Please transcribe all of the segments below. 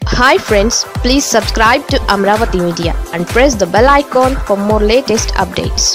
hi friends please subscribe to Amaravati media and press the bell icon for more latest updates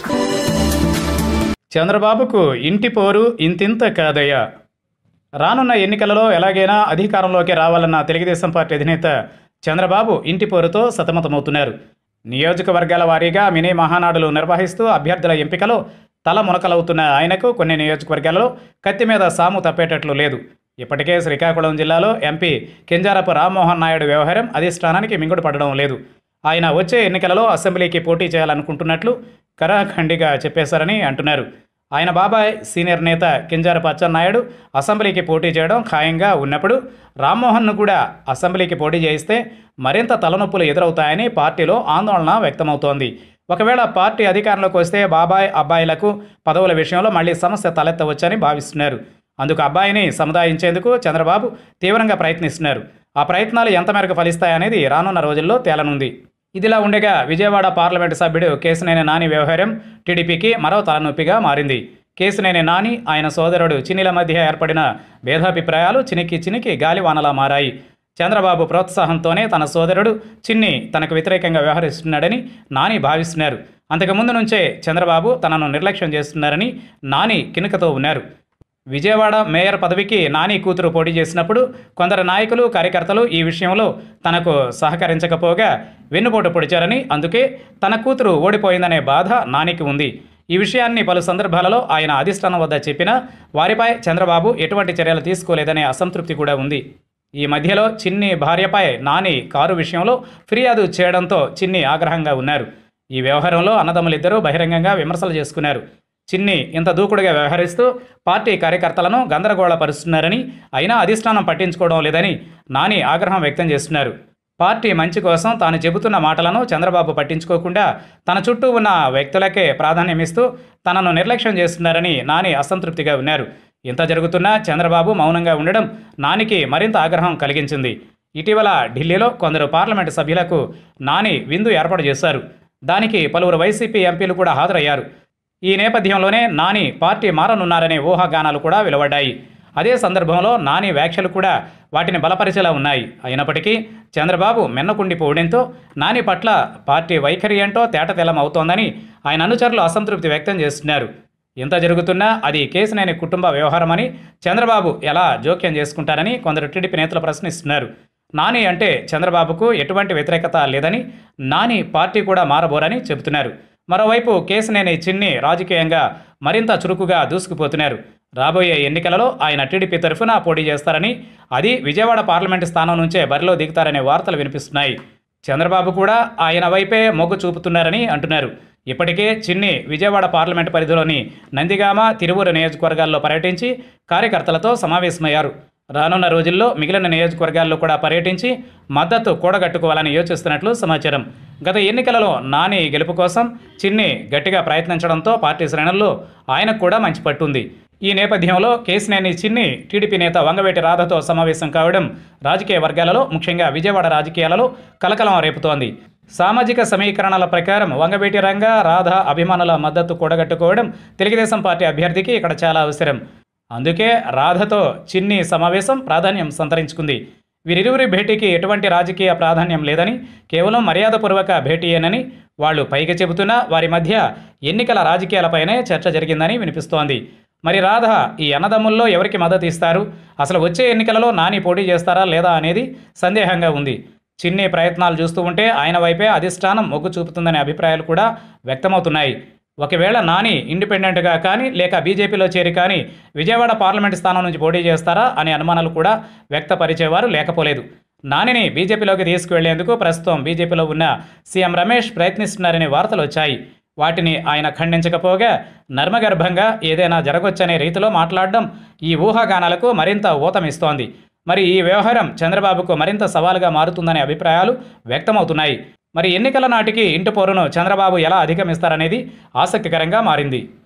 చంద్రబాబుకు ఇంటి పోరు ఇంతింత కాదయ్యా రానున్న ఎన్నికలలో ఎలాగైనా అధికారంలోకి రావాలన్న తెలుగుదేశం పార్టీ అధినేత చంద్రబాబు ఇంటి పోరుతో సతమతమవుతున్నారు నియోజకవర్గాల వారీగా మినీ మహానాడులు నిర్వహిస్తూ అభ్యర్థుల ఎంపికలో తల మునకలవుతున్న ఆయనకు కొన్ని నియోజకవర్గాలలో కత్తి మీద సాము తప్పేటట్లు లేదు ఇప్పటికే శ్రీకాకుళం జిల్లాలో ఎంపీ కింజారపు రామ్మోహన్ నాయుడు వ్యవహారం అధిష్టానానికి మింగుడు పడడం లేదు ఆయన వచ్చే ఎన్నికలలో అసెంబ్లీకి పోటీ చేయాలనుకుంటున్నట్లు కరాఖండిగా చెప్పేశారని అంటున్నారు ఆయన బాబాయ్ సీనియర్ నేత కింజారపు అచ్చెన్నాయుడు అసెంబ్లీకి పోటీ చేయడం ఖాయంగా ఉన్నప్పుడు రామ్మోహన్ను కూడా అసెంబ్లీకి పోటీ చేయిస్తే మరింత తలనొప్పులు ఎదురవుతాయని పార్టీలో ఆందోళన వ్యక్తమవుతోంది ఒకవేళ పార్టీ అధికారంలోకి వస్తే బాబాయ్ అబ్బాయిలకు పదవుల విషయంలో మళ్ళీ సమస్య తలెత్తవచ్చని భావిస్తున్నారు అందుకు అబ్బాయిని సముదాయించేందుకు చంద్రబాబు తీవ్రంగా ప్రయత్నిస్తున్నారు ఆ ప్రయత్నాలు ఎంత మేరకు ఫలిస్తాయనేది రానున్న రోజుల్లో తేలనుంది ఇదిలా ఉండగా విజయవాడ పార్లమెంటు సభ్యుడు కేసినేని నాని వ్యవహారం టీడీపీకి మరో తలనొప్పిగా మారింది కేసినేని నాని ఆయన సోదరుడు చిన్నిల మధ్య ఏర్పడిన భేదాభిప్రాయాలు చినికి చినికి గాలివానలా మారాయి చంద్రబాబు ప్రోత్సాహంతోనే తన సోదరుడు చిన్ని తనకు వ్యతిరేకంగా వ్యవహరిస్తున్నాడని నాని భావిస్తున్నారు అంతకుముందు నుంచే చంద్రబాబు తనను నిర్లక్ష్యం చేస్తున్నారని నాని కినుకతో ఉన్నారు విజయవాడ మేయర్ పదవికి నాని కూతురు పోటీ చేసినప్పుడు కొందరు నాయకులు కార్యకర్తలు ఈ విషయంలో తనకు సహకరించకపోగా వెన్నుపోటు పొడిచారని అందుకే తన కూతురు ఓడిపోయిందనే బాధ నానికి ఉంది ఈ విషయాన్ని పలు సందర్భాలలో ఆయన అధిష్టానం వద్ద చెప్పినా వారిపై చంద్రబాబు ఎటువంటి చర్యలు తీసుకోలేదనే అసంతృప్తి కూడా ఉంది ఈ మధ్యలో చిన్ని భార్యపై నాని కారు విషయంలో ఫిర్యాదు చేయడంతో చిన్ని ఆగ్రహంగా ఉన్నారు ఈ వ్యవహారంలో అన్నదమ్ములిద్దరూ బహిరంగంగా విమర్శలు చేసుకున్నారు చిన్ని ఇంత దూకుడుగా వ్యవహరిస్తూ పార్టీ కార్యకర్తలను గందరగోళపరుస్తున్నారని అయినా అధిష్టానం పట్టించుకోవడం లేదని నాని ఆగ్రహం వ్యక్తం చేస్తున్నారు పార్టీ మంచి కోసం తాను చెబుతున్న మాటలను చంద్రబాబు పట్టించుకోకుండా తన చుట్టూ ఉన్న వ్యక్తులకే ప్రాధాన్యమిస్తూ తనను నిర్లక్ష్యం చేస్తున్నారని నాని అసంతృప్తిగా ఉన్నారు ఇంత జరుగుతున్నా చంద్రబాబు మౌనంగా ఉండడం నానికి మరింత ఆగ్రహం కలిగించింది ఇటీవల ఢిల్లీలో కొందరు పార్లమెంటు సభ్యులకు నాని విందు ఏర్పాటు చేశారు దానికి పలువురు వైసీపీ ఎంపీలు కూడా హాజరయ్యారు ఈ నేపథ్యంలోనే నాని పార్టీ మారనున్నారనే ఊహాగానాలు కూడా వెలువడ్డాయి అదే సందర్భంలో నాని వ్యాఖ్యలు కూడా వాటిని బలపరిచేలా ఉన్నాయి అయినప్పటికీ చంద్రబాబు మెన్నకుండిపోవడంతో నాని పట్ల పార్టీ వైఖరి ఏంటో తేటతెల్లం అవుతోందని ఆయన అనుచరులు అసంతృప్తి వ్యక్తం చేస్తున్నారు ఇంత జరుగుతున్నా అది కేసునేని కుటుంబ వ్యవహారమని చంద్రబాబు ఎలా జోక్యం చేసుకుంటారని కొందరు టీడీపీ నేతలు ప్రశ్నిస్తున్నారు నాని అంటే చంద్రబాబుకు ఎటువంటి వ్యతిరేకత లేదని నాని పార్టీ కూడా మారబోరని చెబుతున్నారు మరోవైపు కేసునేని చిన్ని రాజకీయంగా మరింత చురుకుగా దూసుకుపోతున్నారు రాబోయే ఎన్నికలలో ఆయన టీడీపీ తరఫున పోటీ చేస్తారని అది విజయవాడ పార్లమెంటు స్థానం నుంచే బరిలో దిగుతారనే వార్తలు వినిపిస్తున్నాయి చంద్రబాబు కూడా ఆయన వైపే మొగ్గు చూపుతున్నారని అంటున్నారు ఇప్పటికే చిన్ని విజయవాడ పార్లమెంటు పరిధిలోని నందిగామ తిరువురు నియోజకవర్గాల్లో పర్యటించి కార్యకర్తలతో సమావేశమయ్యారు రానున్న రోజుల్లో మిగిలిన నియోజకవర్గాల్లో కూడా పర్యటించి మద్దతు కూడగట్టుకోవాలని యోచిస్తున్నట్లు సమాచారం గత ఎన్నికలలో నాని గెలుపు కోసం చిన్ని గట్టిగా ప్రయత్నించడంతో పార్టీ శ్రేణుల్లో ఆయనకు కూడా మంచి పట్టుంది ఈ నేపథ్యంలో కేసినేని చిన్ని టీడీపీ నేత వంగవేటి రాధతో సమావేశం కావడం రాజకీయ వర్గాలలో ముఖ్యంగా విజయవాడ రాజకీయాలలో కలకలం రేపుతోంది సామాజిక సమీకరణల ప్రకారం వంగవేటి రంగ రాధ అభిమానుల మద్దతు కూడగట్టుకోవడం తెలుగుదేశం పార్టీ అభ్యర్థికి ఇక్కడ చాలా అవసరం అందుకే రాధతో చిన్ని సమావేశం ప్రాధాన్యం సంతరించుకుంది వీరిరువురి భేటీకి ఎటువంటి రాజకీయ ప్రాధాన్యం లేదని కేవలం మర్యాదపూర్వక భేటీయేనని వాళ్ళు పైకి చెబుతున్నా వారి మధ్య ఎన్నికల రాజకీయాలపైనే చర్చ జరిగిందని వినిపిస్తోంది మరి రాధ ఈ అన్నదమ్ముల్లో ఎవరికి మద్దతు ఇస్తారు అసలు వచ్చే ఎన్నికలలో నాని పోటీ చేస్తారా లేదా అనేది సందేహంగా ఉంది చిన్ని ప్రయత్నాలు చూస్తూ ఉంటే ఆయన వైపే అధిష్టానం మొగ్గు చూపుతుందనే అభిప్రాయాలు కూడా వ్యక్తమవుతున్నాయి ఒకవేళ నాని ఇండిపెండెంట్గా కానీ లేక బీజేపీలో చేరి కానీ విజయవాడ పార్లమెంట్ స్థానం నుంచి పోటీ చేస్తారా అనే అనుమానాలు కూడా వ్యక్తపరిచేవారు లేకపోలేదు నానిని బీజేపీలోకి తీసుకువెళ్లేందుకు ప్రస్తుతం బీజేపీలో ఉన్న సీఎం రమేష్ ప్రయత్నిస్తున్నారనే వార్తలు వచ్చాయి వాటిని ఆయన ఖండించకపోగా నర్మగర్భంగా ఏదైనా జరగొచ్చనే రీతిలో మాట్లాడడం ఈ ఊహాగానాలకు మరింత ఊతమిస్తోంది మరి ఈ వ్యవహారం చంద్రబాబుకు మరింత సవాలుగా మారుతుందనే అభిప్రాయాలు వ్యక్తమవుతున్నాయి మరి ఎన్నికల నాటికి ఇంటి పోరును చంద్రబాబు ఎలా అధిగమిస్తారనేది ఆసక్తికరంగా మారింది